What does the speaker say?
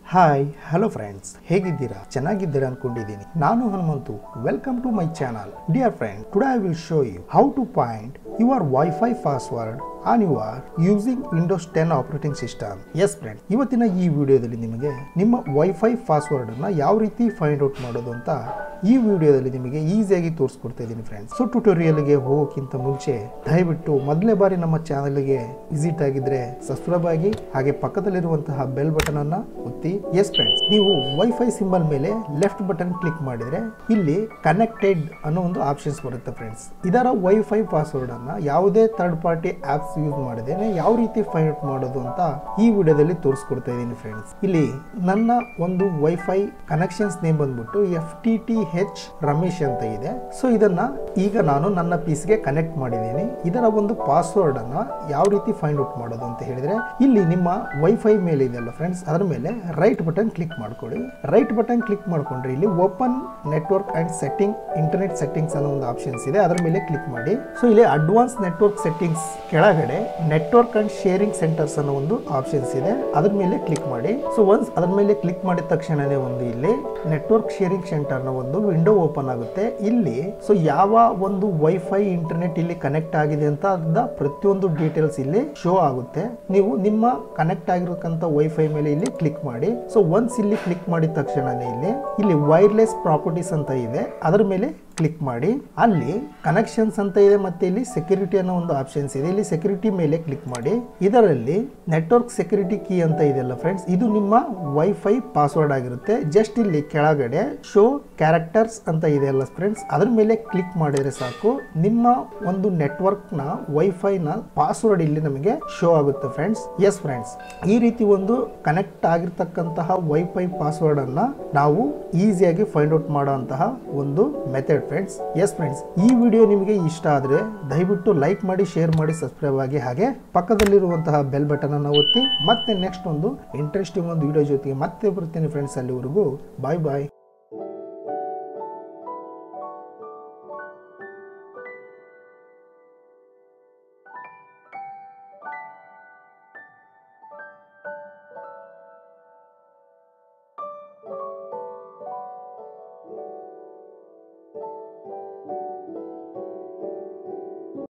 hi hello friends ಹೇಗಿದ್ದೀರಾ ಚೆನ್ನಾಗಿದ್ದೀರಾ ಅನ್ಕೊಂಡಿದ್ದೀನಿ ನಾನು Hanumanthu welcome to my channel dear friend today I will show you how to find your wifi password on your using Windows ten operating system yes friend ಇವತ್ತಿನ ಈ ವಿಡಿಯೋದಲ್ಲಿ ನಿಮಗೆ ನಿಮ್ಮ wifi password ಅನ್ನ ಯಾವ ರೀತಿ ಫೈಂಡ್ ಔಟ್ ಮಾಡೋದು ಅಂತ ಈ ವಿಡಿಯೋದಲ್ಲಿ ನಿಮಗೆ ಈಸಿಯಾಗಿ ತೋರಿಸ್ಕೊಡ್ತಾ ಇದ್ದೀನಿ ಫ್ರೆಂಡ್ಸ್ ಸೊ ಟ್ಯುಟೋರಿಯಲ್ಗೆ ಹೋಗೋಕ್ಕಿಂತ ಮುಂಚೆ ದಯವಿಟ್ಟು ಮೊದಲನೇ ಬಾರಿ ನಮ್ಮ ಚಾನಲ್ಗೆ ವಿಸಿಟ್ ಆಗಿದ್ರೆ ಸಬ್ಸ್ಕ್ರೈಬ್ ಆಗಿ ಹಾಗೆ ಪಕ್ಕದಲ್ಲಿರುವಂತಹ ಬೆಲ್ ಬಟನ್ ಅನ್ನ ಒತ್ತಿ ಎಸ್ ಫ್ರೆಂಡ್ಸ್ ನೀವು ವೈಫೈ ಸಿಂಬಲ್ ಮೇಲೆ ಲೆಫ್ಟ್ ಬಟನ್ ಕ್ಲಿಕ್ ಮಾಡಿದ್ರೆ ಇಲ್ಲಿ ಕನೆಕ್ಟೆಡ್ ಅನ್ನೋ ಒಂದು ಆಪ್ಷನ್ಸ್ ಬರುತ್ತೆ ಫ್ರೆಂಡ್ಸ್ ಇದರ ವೈಫೈ ಪಾಸ್ವರ್ಡ್ ಅನ್ನ ಯಾವುದೇ ಥರ್ಡ್ ಪಾರ್ಟಿ ಆಪ್ಸ್ ಯೂಸ್ ಮಾಡಿದೇನೆ ಯಾವ ರೀತಿ ಫೈಂಡ್ ಔಟ್ ಮಾಡೋದು ಅಂತ ಈ ವಿಡಿಯೋದಲ್ಲಿ ತೋರಿಸ್ಕೊಡ್ತಾ ಇದ್ದೀನಿ ಫ್ರೆಂಡ್ಸ್ ಇಲ್ಲಿ ನನ್ನ ಒಂದು ವೈಫೈ ಕನೆಕ್ಷನ್ಸ್ ನೇಮ್ ಬಂದ್ಬಿಟ್ಟು F T T H Ramesh ಅಂತ ಇದೆ ಸೊ ಇದನ್ನ ಈಗ ನಾನು ನನ್ನ ಪೀಸ್ಗೆ ಕನೆಕ್ಟ್ ಮಾಡಿದ್ದೀನಿ ಇದರ ಒಂದು ಪಾಸ್ವರ್ಡ್ ಅನ್ನ ಯಾವ ರೀತಿ ಫೈಂಡ್ ಔಟ್ ಮಾಡೋದು ಅಂತ ಹೇಳಿದ್ರೆ ಇಲ್ಲಿ ನಿಮ್ಮ ವೈಫೈ ಮೇಲೆ ಇದೆಯಲ್ಲ ಫ್ರೆಂಡ್ಸ್ ಅದರ ಮೇಲೆ ರೈಟ್ ಬಟನ್ ಕ್ಲಿಕ್ ಮಾಡ್ಕೊಳ್ಳಿ ರೈಟ್ ಬಟನ್ ಕ್ಲಿಕ್ ಮಾಡ್ಕೊಂಡ್ರೆ ಇಲ್ಲಿ open network and setting internet settings ಅನ್ನೋ ಒಂದು ಆಪ್ಷನ್ಸ್ ಇದೆ ಅದರ ಮೇಲೆ ಕ್ಲಿಕ್ ಮಾಡಿ ಸೊ ಇಲ್ಲಿ ಅಡ್ವಾನ್ಸ್ ನೆಟ್ವರ್ಕ್ ಸೆಟ್ಟಿಂಗ್ಸ್ ಕೆಳಗಡೆ ನೆಟ್ವರ್ಕ್ ಅಂಡ್ ಶೇರಿಂಗ್ ಸೆಂಟರ್ಸ್ ಅನ್ನೋ ಒಂದು ಆಪ್ಷನ್ಸ್ ಇದೆ ಅದ್ರ ಮೇಲೆ ಕ್ಲಿಕ್ ಮಾಡಿ ಸೊ ಒನ್ಸ್ ಅದ್ರ ಮೇಲೆ ಕ್ಲಿಕ್ ಮಾಡಿದ ತಕ್ಷಣನೇ ಒಂದು ಇಲ್ಲಿ ನೆಟ್ವರ್ಕ್ ಶೇರಿಂಗ್ ಸೆಂಟರ್ ನ ಒಂದು ವಿಂಡೋ ಓಪನ್ ಆಗುತ್ತೆ ಇಲ್ಲಿ ಸೊ ಯಾವ ಒಂದು ವೈಫೈ ಇಂಟರ್ನೆಟ್ ಇಲ್ಲಿ ಕನೆಕ್ಟ್ ಆಗಿದೆ ಅಂತ ಅದ ಪ್ರತಿಯೊಂದು ಡೀಟೇಲ್ಸ್ ಇಲ್ಲಿ ಶೋ ಆಗುತ್ತೆ ನೀವು ನಿಮ್ಮ ಕನೆಕ್ಟ್ ಆಗಿರತಕ್ಕಂಥ ವೈಫೈ ಮೇಲೆ ಇಲ್ಲಿ ಕ್ಲಿಕ್ ಮಾಡಿ ಸೊ ಒನ್ಸ್ ಇಲ್ಲಿ ಕ್ಲಿಕ್ ಮಾಡಿದ ತಕ್ಷಣನೇ ಇಲ್ಲಿ ಇಲ್ಲಿ ವೈರ್ಲೆಸ್ ಪ್ರಾಪರ್ಟೀಸ್ ಅಂತ ಇದೆ ಅದರ ಮೇಲೆ ಕ್ಲಿಕ್ ಮಾಡಿ ಅಲ್ಲಿ ಕನೆಕ್ಷನ್ಸ್ ಅಂತ ಇದೆ ಮತ್ತೆ ಇಲ್ಲಿ ಸೆಕ್ಯೂರಿಟಿ ಅನ್ನೋ ಒಂದು ಆಪ್ಷನ್ಸ್ ಇದೆ ಇಲ್ಲಿ ಸೆಕ್ಯೂರಿಟಿ ಮೇಲೆ ಕ್ಲಿಕ್ ಮಾಡಿ ಇದರಲ್ಲಿ ನೆಟ್ವರ್ಕ್ ಸೆಕ್ಯೂರಿಟಿ ಕೀ ಅಂತ ಇದೆಯಲ್ಲ ಫ್ರೆಂಡ್ಸ್ ಇದು ನಿಮ್ಮ ವೈಫೈ ಪಾಸ್ವರ್ಡ್ ಆಗಿರುತ್ತೆ ಜಸ್ಟ್ ಇಲ್ಲಿ ಕೆಳಗಡೆ ಶೋ ಕ್ಯಾರೆಕ್ಟರ್ಸ್ ಅಂತ ಇದೆಯಲ್ಲ ಫ್ರೆಂಡ್ಸ್ ಅದ್ರ ಮೇಲೆ ಕ್ಲಿಕ್ ಮಾಡಿದ್ರೆ ಸಾಕು ನಿಮ್ಮ ಒಂದು ನೆಟ್ವರ್ಕ್ ನ ವೈಫೈ ನ ಪಾಸ್ವರ್ಡ್ ಇಲ್ಲಿ ನಮಗೆ ಶೋ ಆಗುತ್ತೆ ಫ್ರೆಂಡ್ಸ್ ಎಸ್ ಫ್ರೆಂಡ್ಸ್ ಈ ರೀತಿ ಒಂದು ಕನೆಕ್ಟ್ ಆಗಿರ್ತಕ್ಕಂತಹ ವೈಫೈ ಪಾಸ್ವರ್ಡ್ ಅನ್ನ ನಾವು ಈಸಿಯಾಗಿ ಫೈಂಡ್ ಔಟ್ ಮಾಡುವಂತಹ ಒಂದು ಮೆಥಡ್ ಫ್ರೆಂಡ್ಸ್ ಎಸ್ ಫ್ರೆಂಡ್ಸ್ ಈ ವಿಡಿಯೋ ನಿಮಗೆ ಇಷ್ಟ ಆದರೆ ದಯವಿಟ್ಟು ಲೈಕ್ ಮಾಡಿ ಶೇರ್ ಮಾಡಿ ಸಬ್ಸ್ಕ್ರೈಬ್ ಆಗಿ ಹಾಗೆ ಪಕ್ಕದಲ್ಲಿರುವಂತಹ ಬೆಲ್ ಬಟನ್ ಅನ್ನು ಒತ್ತಿ ಮತ್ತೆ ನೆಕ್ಸ್ಟ್ ಒಂದು ಇಂಟ್ರೆಸ್ಟಿಂಗ್ ಒಂದು ವಿಡಿಯೋ ಜೊತೆಗೆ ಮತ್ತೆ ಬರ್ತೀನಿ ಫ್ರೆಂಡ್ಸ್ ಅಲ್ಲಿವರೆಗೂ ಬಾಯ್ ಬಾಯ್